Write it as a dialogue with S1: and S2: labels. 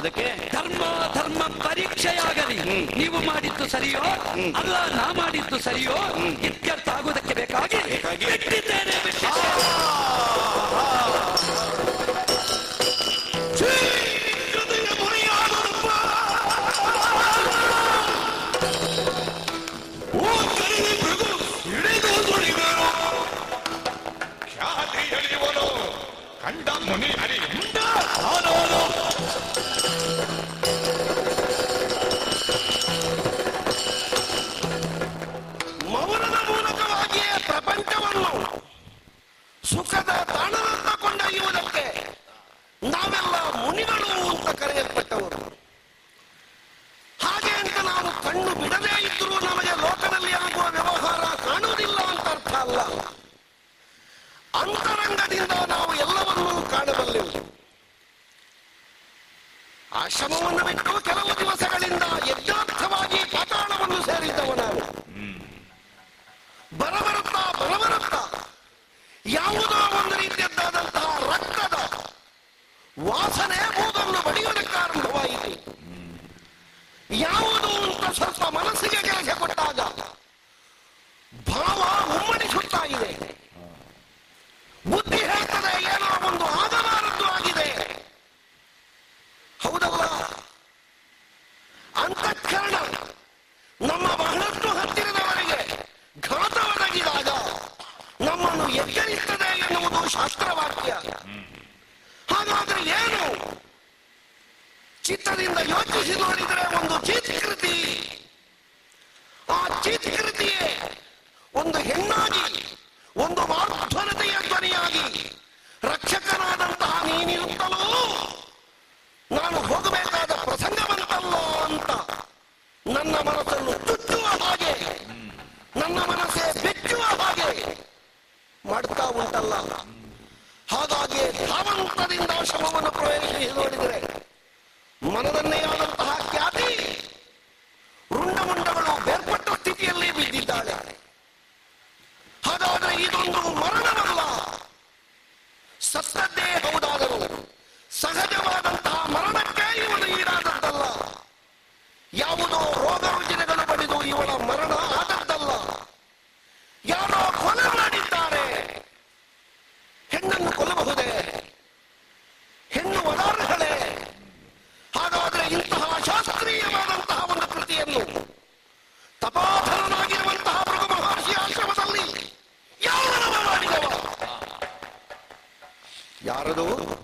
S1: ಅದಕ್ಕೆ
S2: ಧರ್ಮ ಧರ್ಮ ಪರೀಕ್ಷೆಯಾಗಲಿ ನೀವು ಮಾಡಿದ್ದು ಸರಿಯೋ ಅಲ್ಲ ನಾ ಮಾಡಿದ್ದು ಸರಿಯೋ ಇತ್ಯರ್ಥ ಆಗುವುದಕ್ಕೆ ಬೇಕಾಗಿ
S1: ಬೇಕಾಗಿ?
S2: ಬಿಟ್ಟಿದ್ದೇನೆ ಬಿಟ್ಟಿದ್ದೇನೆ.
S1: ಹೃದಯ ಮುರಿಯಾದರಪ್ಪ. ಓ ಕರಿವೆ ಭೃಗು, ಹಿಡಿದು ನುಡಿದರು. ಖ್ಯಾತಿ ಎಳೆಯುವನು ಕಂಡ ಮುನಿ ಹರಿ ಮುಂಡ ಆನೋನು.
S3: ಮೌನದ ಮೂಲಕವಾಗಿಯೇ ಪ್ರಪಂಚವನ್ನು ಸುಖದ ತಾಣದಂತ ಕೊಂಡೊಯ್ಯುವುದಕ್ಕೆ ನಾವೆಲ್ಲ ಮುನಿಗಳು ಅಂತ ಕರೆಯಲ್ಪಟ್ಟವರು ಹಾಗೆ ಅಂತ ನಾವು ಕಣ್ಣು ಬಿಡದೇ ಇದ್ದರೂ ನಮಗೆ ಲೋಕದಲ್ಲಿ ಆಗುವ ವ್ಯವಹಾರ ಕಾಣುವುದಿಲ್ಲ ಅಂತ ಅರ್ಥ ಅಲ್ಲ ಅಂತರಂಗದಿಂದ ನಾವು ಎಲ್ಲವನ್ನೂ ಕಾಣಬಲ್ಲೆವು ಆಶ್ರಮವನ್ನು ಬಿಟ್ಟು ಕೆಲವು ದಿವಸಗಳಿಂದ ಯಜ್ಞಾರ್ಥವಾಗಿ ಪಾತಾಳವನ್ನು ಸೇರಿದ್ದವ ನಾನು ಬರಬರುತ್ತಾ ಬರಬರುತ್ತಾ ಯಾವುದೋ ಒಂದು ರೀತಿಯದ್ದಾದಂತಹ ರಕ್ತದ ವಾಸನೆ ಮೂಗನ್ನು ಬಡಿಯುವುದಕ್ಕೆ ಆರಂಭವಾಯಿತು ಯಾವುದು ಅಂತ ಸ್ವಲ್ಪ ಮನಸ್ಸಿಗೆ ಕೆಲಸ ಕೊಟ್ಟಾಗ ಭಾವ ಉಮ್ಮಡಿಸುತ್ತಾ ಇದೆ ಬುದ್ಧಿ ಹೇಳ್ತದೆ ಏನೋ ಒಂದು ಆಗಬಾರದ್ದು ಆಗಿದೆ ಹೌದಲ್ಲ ಅಂತಃಕರಣ ನಮ್ಮ ಬಹಳಷ್ಟು ಹತ್ತಿರದವರೆಗೆ ಘಾತ ಒದಗಿದಾಗ ನಮ್ಮನ್ನು ಎಚ್ಚರಿಸ್ತದೆ ಎನ್ನುವುದು ಶಾಸ್ತ್ರವಾಕ್ಯ ಹಾಗಾದ್ರೆ ಏನು ಚಿತ್ತದಿಂದ ಯೋಚಿಸಿ ನೋಡಿದರೆ ಒಂದು ಚಿತ್ಕೃತಿ ಆ ಚಿತ್ಕೃತಿಯೇ ಒಂದು ಹೆಣ್ಣಾಗಿ ಒಂದು ಮಾರ್ಧ್ವನತೆಯ ಧ್ವನಿಯಾಗಿ ರಕ್ಷಕನಾದಂತಹ ನೀನಿರುತ್ತಲೂ ನಾನು ಹೋಗಬೇಕಾದ ಪ್ರಸಂಗ ಬಂತಲ್ಲ ಅಂತ ನನ್ನ ಮನಸ್ಸನ್ನು ಚುಚ್ಚುವ ಹಾಗೆ ನನ್ನ ಮನಸ್ಸೇ ಬೆಚ್ಚುವ ಹಾಗೆ ಮಾಡ್ತಾ ಉಂಟಲ್ಲ ಹಾಗಾಗಿ ಧಾವಂತದಿಂದ ಶ್ರಮವನ್ನು ಪ್ರವೇಶಿಸಿ ನೋಡಿದರೆ ಮನದನ್ನೇ ಆದಂತಹ ಖ್ಯಾತಿ ರುಂಡಮುಂಡಗಳು ಬೇರ್ಪಟ್ಟ ಸ್ಥಿತಿಯಲ್ಲಿ ಬಿದ್ದಿದ್ದಾಳೆ ಹಾಗಾದ್ರೆ ಇದೊಂದು ಮರಣವಲ್ಲ ಸತ್ತದ್ದೇ ಹೌದಾದರೂ ಸಹಜವಾದಂತಹ ಮರಣಕ್ಕೆ ಇವನು ಈಡಾದದ್ದಲ್ಲ ಯಾವುದೋ ರೋಗ ರುಜಿನಗಳು ಬಡಿದು ಇವಳ ಮರಣ ಆದದ್ದಲ್ಲ ಯಾರೋ ಕೊಲೆ ಮಾಡಿದ್ದಾರೆ ಹೆಣ್ಣನ್ನು ಕೊಲ್ಲಬಹುದೇ ಹೆಣ್ಣು ಒಳಾರ್ಹಳೆ ಹಾಗಾದ್ರೆ ಇಂತಹ ಶಾಸ್ತ್ರೀಯವಾದಂತಹ ಒಂದು ಕೃತಿಯನ್ನು ತಪಾಧರನಾಗಿರುವಂತಹ ಭೃಗು ಮಹರ್ಷಿ ಆಶ್ರಮದಲ್ಲಿ ಯಾರವ ಮಾಡಿದವ ಯಾರದು